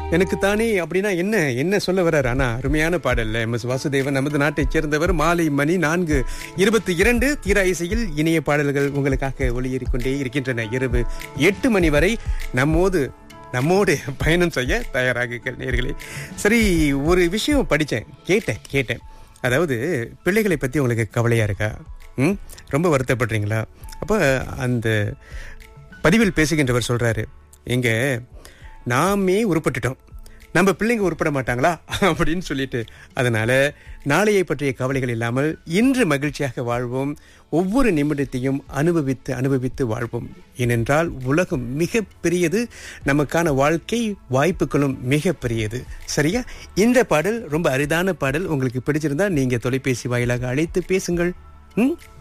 எனக்கு தானே அப்படின்னா என்ன என்ன சொல்ல வர்றாரு ஆனா அருமையான பாடல்ல எம் எஸ் வாசுதேவன் நமது நாட்டைச் சேர்ந்தவர் மாலை மணி நான்கு இருபத்தி இரண்டு தீரா இசையில் இணைய பாடல்கள் உங்களுக்காக ஒளியேறிக் கொண்டே இருக்கின்றன இரவு எட்டு மணி வரை நம்மோடு நம்மோடு பயணம் செய்ய தயாராகுங்கள் நேர்களே சரி ஒரு விஷயம் படித்தேன் கேட்டேன் கேட்டேன் அதாவது பிள்ளைகளை பற்றி உங்களுக்கு கவலையா இருக்கா ம் ரொம்ப வருத்தப்படுறீங்களா அப்போ அந்த பதிவில் பேசுகின்றவர் சொல்றாரு எங்க நாமே உருப்பட்டுட்டோம் நம்ம பிள்ளைங்க உருப்பட மாட்டாங்களா அப்படின்னு சொல்லிட்டு அதனால நாளையை பற்றிய கவலைகள் இல்லாமல் இன்று மகிழ்ச்சியாக வாழ்வோம் ஒவ்வொரு நிமிடத்தையும் அனுபவித்து அனுபவித்து வாழ்வோம் ஏனென்றால் உலகம் மிக பெரியது நமக்கான வாழ்க்கை வாய்ப்புகளும் மிக பெரியது சரியா இந்த பாடல் ரொம்ப அரிதான பாடல் உங்களுக்கு பிடிச்சிருந்தா நீங்க தொலைபேசி வாயிலாக அழைத்து பேசுங்கள் ம்